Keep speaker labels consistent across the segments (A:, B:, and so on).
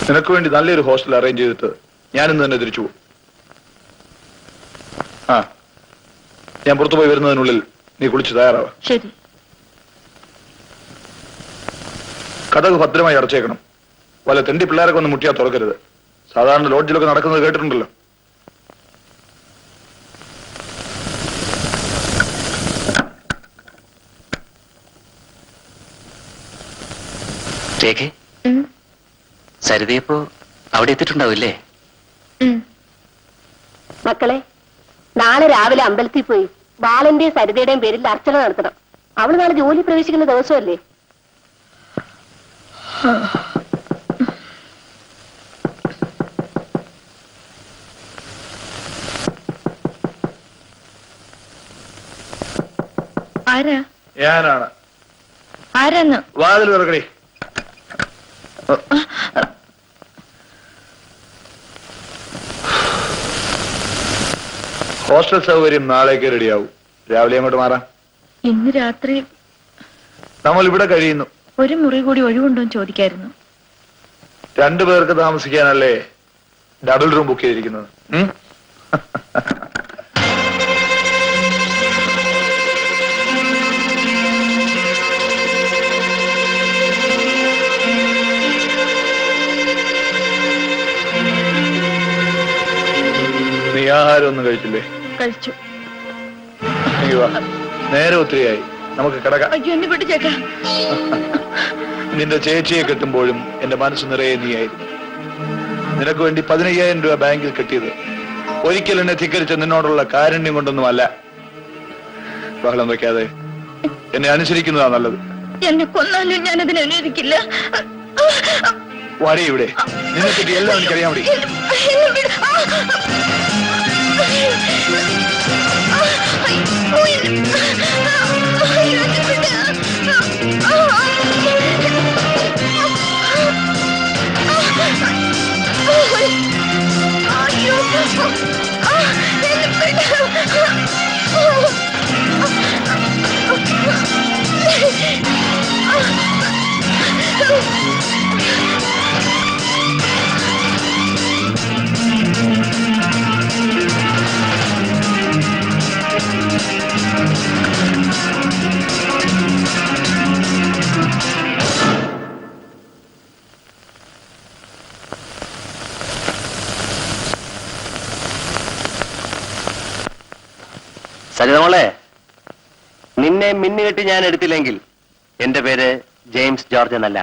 A: നിനക്ക് വേണ്ടി നല്ലൊരു ഹോസ്റ്റൽ അറേഞ്ച് ചെയ്തിട്ട് ഞാനിന്ന് തന്നെ തിരിച്ചു പോകും ആ ഞാൻ പുറത്തു പോയി വരുന്നതിനുള്ളിൽ നീ കുളിച്ച് തയ്യാറാവാ
B: ശരി
A: കഥക് ഭദ്രമായി അടച്ചേക്കണം വല്ല തെണ്ടി പിള്ളേരൊക്കെ ഒന്ന് മുട്ടിയാ തുറക്കരുത് സാധാരണ ലോഡ്ജിലൊക്കെ നടക്കുന്നത് കേട്ടിട്ടുണ്ടല്ലോ
C: രേഖ സരിതയപ്പോ അവിടെ എത്തിയിട്ടുണ്ടാവില്ലേ
D: മക്കളെ നാളെ രാവിലെ അമ്പലത്തിൽ പോയി ബാലന്റെയും സരിതയുടെയും പേരിൽ അർച്ചന നടത്തണം അവള് നാളെ ജോലി പ്രവേശിക്കുന്ന ദിവസമല്ലേ
B: ആരാ
A: ഞാനാണ്
B: ആരാന്ന്
A: വാതിൽ തുറക്കടി ഹോസ്റ്റൽ സൗകര്യം നാളേക്ക് റെഡിയാവും രാവിലെ അങ്ങോട്ട് മാറാം
B: ഇന്ന് രാത്രി
A: നമ്മൾ ഇവിടെ കഴിയുന്നു
B: ഒരു മുറി കൂടി ഒഴിവുണ്ടോന്ന് ചോദിക്കായിരുന്നു
A: രണ്ടു പേർക്ക് താമസിക്കാനല്ലേ ഡബിൾ റൂം ബുക്ക് ചെയ്തിരിക്കുന്നത് ഉം? നീ ആഹാരം ഒന്നും കഴിച്ചില്ലേ
B: കഴിച്ചു
A: നീ വാ നേരെ ഒത്തിരിയായി നമുക്ക് കിടക്കാം
B: അയ്യോ എന്നെ വിട്ടു
A: നിന്റെ ചേച്ചിയെ കെട്ടുമ്പോഴും എന്റെ മനസ്സ് നിറയെ നീയായിരുന്നു നിനക്ക് വേണ്ടി പതിനയ്യായിരം രൂപ ബാങ്കിൽ കെട്ടിയത് ഒരിക്കൽ എന്നെ ധിക്കരിച്ച നിന്നോടുള്ള കാരുണ്യം കൊണ്ടൊന്നുമല്ല ബഹളം വെക്കാതെ എന്നെ അനുസരിക്കുന്നതാ നല്ലത്
B: എന്നെ കൊന്നാലും ഞാൻ അതിനെ അനുവദിക്കില്ല
A: വാടി ഇവിടെ നിന്നെ പറ്റി എല്ലാം എനിക്കറിയാൻ വേണ്ടി
B: എന്നെ വിട്. ആ. ആ. അയ്യോ, എന്നെ- അയ്യോ, എന്നെ വിട്. ആ. അയ്യോ. ആ. എന്നെ വിട്.
C: സരിത മോളെ നിന്നെ മിന്നുകെട്ടി ഞാൻ എടുത്തില്ലെങ്കിൽ എന്റെ പേര് ജെയിംസ് ജോർജ് എന്നല്ല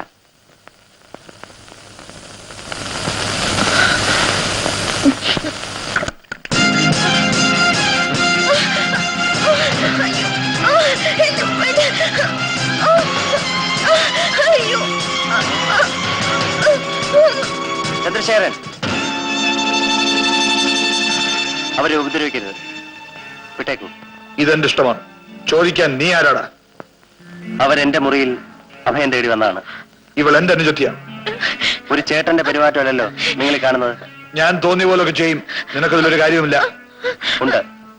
C: ചന്ദ്രശേഖരൻ അവരെ ഉപദ്രവിക്കരുത് വിട്ടേക്കൂ
A: ഇതെന്റെ ഇഷ്ടമാണ് ചോദിക്കാൻ നീ ആരാടാ
C: അവരെന്റെ മുറിയിൽ അഭയം തേടി വന്നതാണ്
A: ഇവൾ എന്റെ അനുജത്തിയാ
C: ഒരു ചേട്ടന്റെ പെരുമാറ്റമല്ലല്ലോ നിങ്ങൾ ഈ കാണുന്നത്
A: ഞാൻ തോന്നിയ പോലൊക്കെ ചെയ്യും നിനക്കതിലൊരു കാര്യവുമില്ല
C: ഉണ്ട്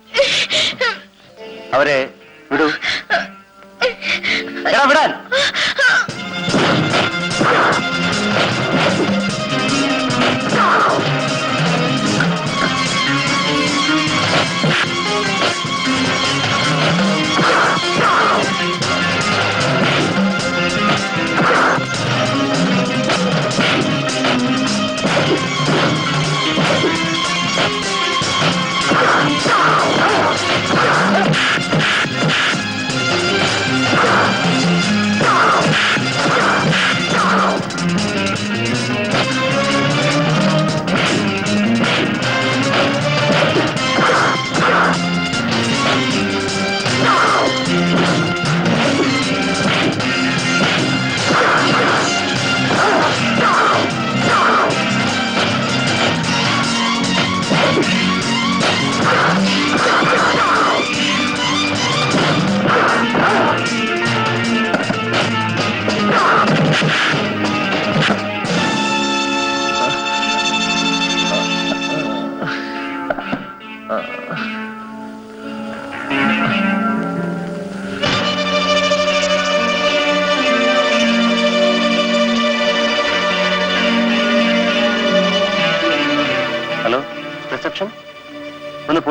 C: അവരെ വിടൂ എടാ, വിടാൻ
E: Ah!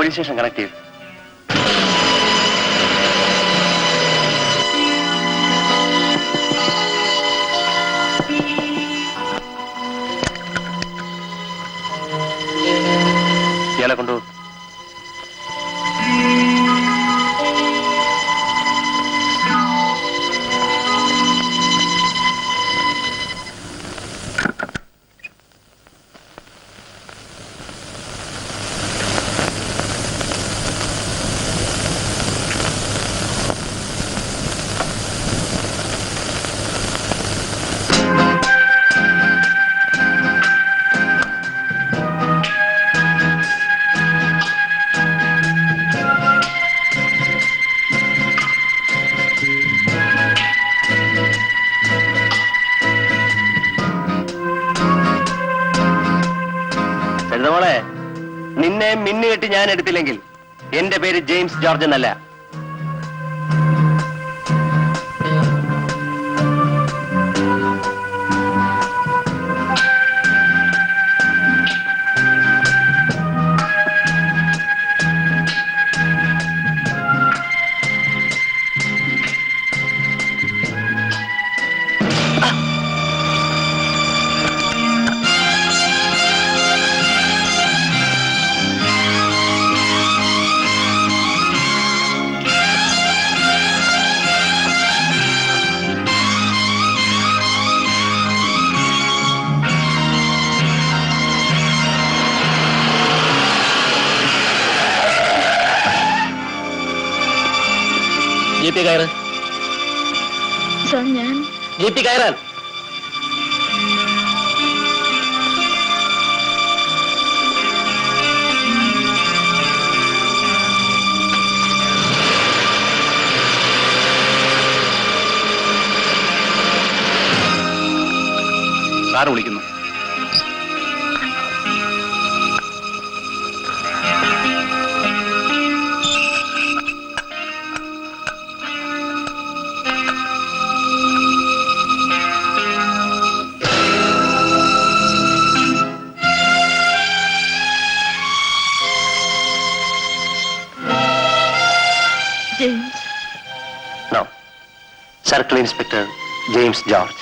C: പോലീസ് സ്റ്റേഷൻ കണക്ട് ചെയ്തു ഇയാളെ കൊണ്ടു സരിതമോളെ നിന്നെ മിന്നുകെട്ടി ഞാൻ എടുത്തില്ലെങ്കിൽ എന്റെ പേര് ജെയിംസ് ജോർജ് എന്നല്ല
E: ജീപ്പി കയറ്
B: സാർ ഞാൻ
E: ജീപ്പി കയറാൻ
A: സാറ് വിളിക്കുന്നു
B: James
C: no circle inspector James George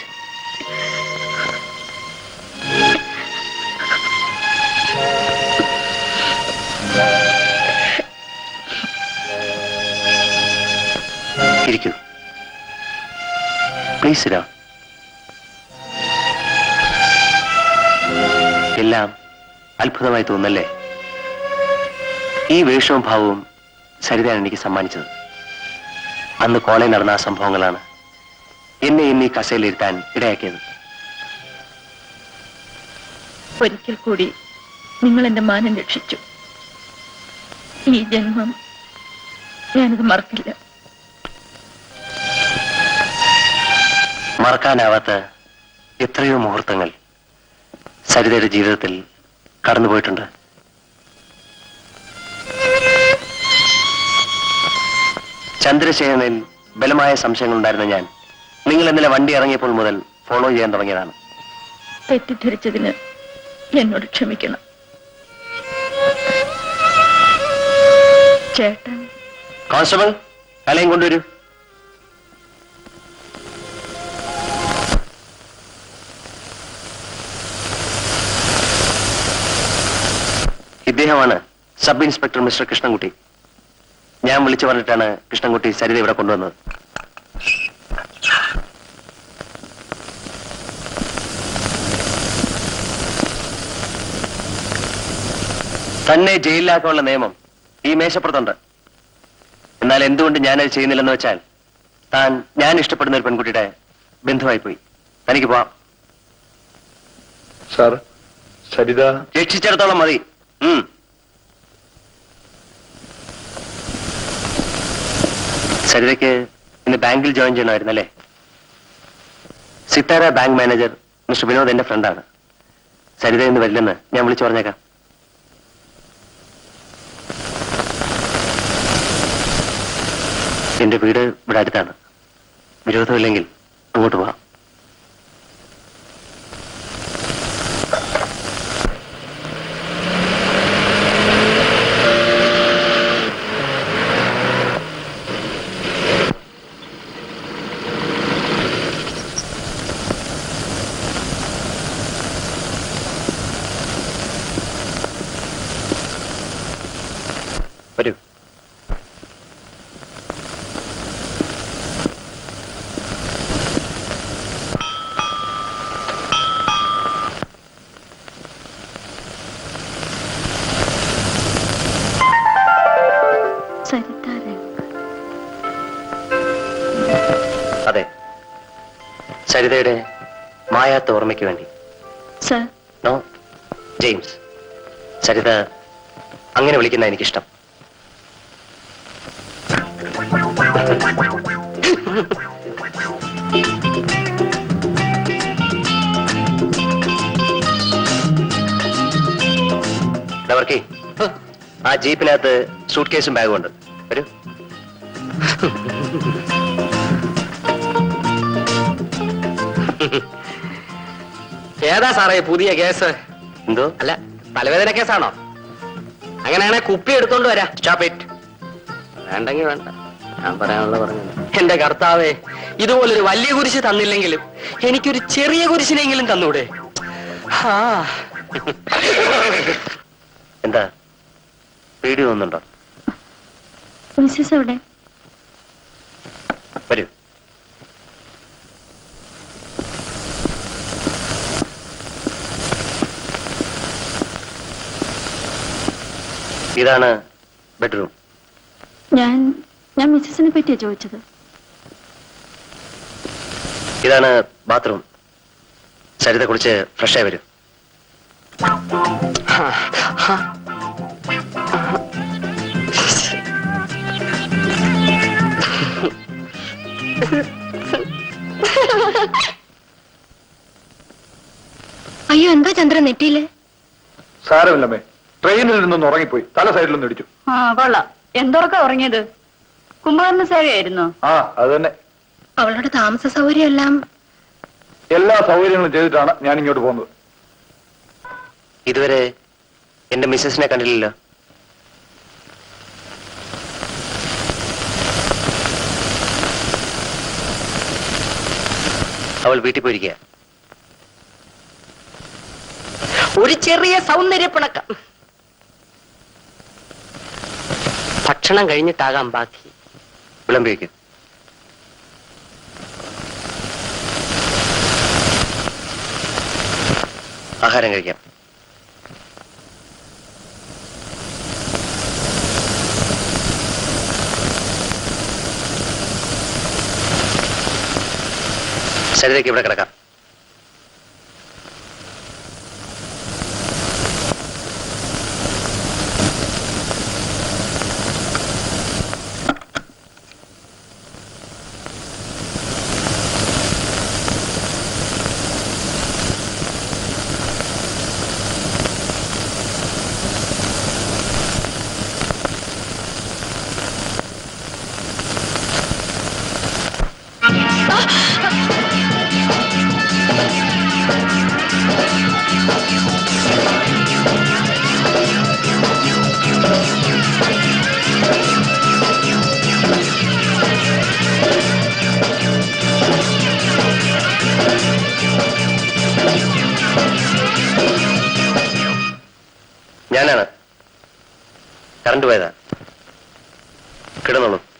C: ഇരിക്കൂ പ്ലീസ് ഇരാ എല്ലാം അത്ഭുതമായി തോന്നല്ലേ ഈ വേഷവും ഭാവവും സരിതയാണ് എനിക്ക് സമ്മാനിച്ചത് അന്ന് കോളേജിൽ നടന്ന ആ സംഭവങ്ങളാണ് എന്നെ ഇന്ന് ഈ കസയിലിരുത്താൻ ഇടയാക്കിയത്
B: ഒരിക്കൽ കൂടി നിങ്ങൾ എന്റെ മാനം രക്ഷിച്ചു ഈ ജന്മം ഞാനത് മറക്കില്ല
C: മറക്കാനാവാത്ത എത്രയോ മുഹൂർത്തങ്ങൾ സരിതയുടെ ജീവിതത്തിൽ കടന്നുപോയിട്ടുണ്ട് ചന്ദ്രശേഖരനിൽ ബലമായ സംശയങ്ങൾ ഉണ്ടായിരുന്ന ഞാൻ നിങ്ങൾ ഇന്നലെ വണ്ടി ഇറങ്ങിയപ്പോൾ മുതൽ ഫോളോ ചെയ്യാൻ തുടങ്ങിയതാണ്
B: തെറ്റിദ്ധരിച്ചതിന് എന്നോട് ക്ഷമിക്കണം ചേട്ടൻ
C: കോൺസ്റ്റബിൾ കലയും കൊണ്ടുവരൂ ഇദ്ദേഹമാണ് സബ് ഇൻസ്പെക്ടർ മിസ്റ്റർ കൃഷ്ണൻകുട്ടി ഞാൻ വിളിച്ചു പറഞ്ഞിട്ടാണ് കൃഷ്ണൻകുട്ടി സരിത ഇവിടെ കൊണ്ടുവന്നത് തന്നെ ജയിലിലാക്കാനുള്ള നിയമം ഈ മേശപ്പുറത്തുണ്ട് എന്നാൽ എന്തുകൊണ്ട് ഞാനത് ചെയ്യുന്നില്ലെന്ന് വെച്ചാൽ താൻ ഞാൻ ഇഷ്ടപ്പെടുന്ന ഒരു പെൺകുട്ടിയുടെ ബന്ധുവായി പോയി തനിക്ക് പോവാം
A: സാർ സരിത
C: രക്ഷിച്ചിടത്തോളം മതി ഉം. സരിതയ്ക്ക് ഇന്ന് ബാങ്കിൽ ജോയിൻ ചെയ്യണമായിരുന്നല്ലേ Sithara bank manager mister Vinod എന്റെ ഫ്രണ്ടാണ് സരിത ഇന്ന് വരില്ലെന്ന് ഞാൻ വിളിച്ചു പറഞ്ഞേക്കാം എന്റെ വീട് ഇവിടെ അടുത്താണ് വിരോധമില്ലെങ്കിൽ അങ്ങോട്ട് പോവാം സരിതയുടെ മായാത്ത ഓർമ്മയ്ക്ക് വേണ്ടി
B: സർ
C: നോ ജെയിംസ് സരിത അങ്ങനെ വിളിക്കുന്ന എനിക്കിഷ്ടം വർക്കി ആ ജീപ്പിനകത്ത് സൂട്ട് കേസും ബാഗും ഉണ്ട് വരൂ
E: ഏതാ സാറേ പുതിയ കേസ്
C: എന്തോ
E: അല്ല തലവേദന കേസാണോ അങ്ങനെയാണെ കുപ്പി എടുത്തോണ്ട് വരാം
C: സ്റ്റാപ്പ് ഇറ്റ്
E: വേണ്ടെങ്കിൽ വേണ്ട ഞാൻ പറയാനുള്ള പറഞ്ഞു എന്റെ കർത്താവേ ഇതുപോലൊരു വലിയ കുരിശ് തന്നില്ലെങ്കിലും എനിക്കൊരു ചെറിയ കുരിശിനെങ്കിലും തന്നൂടെ ആ
C: എന്താ പേടി തോന്നുന്നുണ്ടോ
B: മിസ്സസ് എവിടെ
C: വരൂ ഇതാണ് ബെഡ്റൂം
B: ഞാൻ ഞാൻ മിസ്സസിനെ പറ്റിയാ ചോദിച്ചത്
C: ഇതാണ് ബാത്റൂം സരിത കുളിച്ച് ഫ്രഷായി വരൂ
D: അയ്യോ എന്താ ചന്ദ്രൻ നെറ്റിയില്
A: സാരമില്ലമ്മേ ട്രെയിനിൽ നിന്നൊന്ന് ഉറങ്ങിപ്പോയി തല സൈഡിലൊന്ന് ഇടിച്ചു
B: ആ കൊള്ളാം എന്തൊക്കെ ഉറങ്ങിയത് കുമാരന് സേവയായിരുന്നോ
A: ആ അത് തന്നെ
D: അവളുടെ താമസ സൗകര്യം എല്ലാം
A: എല്ലാ സൗകര്യങ്ങളും ചെയ്തിട്ടാണ് ഞാൻ ഇങ്ങോട്ട് പോകുന്നത്
C: ഇതുവരെ എന്റെ മിസ്സസിനെ കണ്ടില്ലല്ലോ അവൾ വീട്ടിൽ പോയിരിക്കുക
E: ഒരു ചെറിയ സൗന്ദര്യപ്പിണക്കം ഭക്ഷണം കഴിഞ്ഞിട്ടാകാം ബാക്കി
C: വിളമ്പി വയ്ക്കും ആഹാരം കഴിക്കാം ശരീരക്ക് ഇവിടെ കിടക്കാം ഞാനാണ് കറണ്ട് പോയതാ കിടന്നോളൂ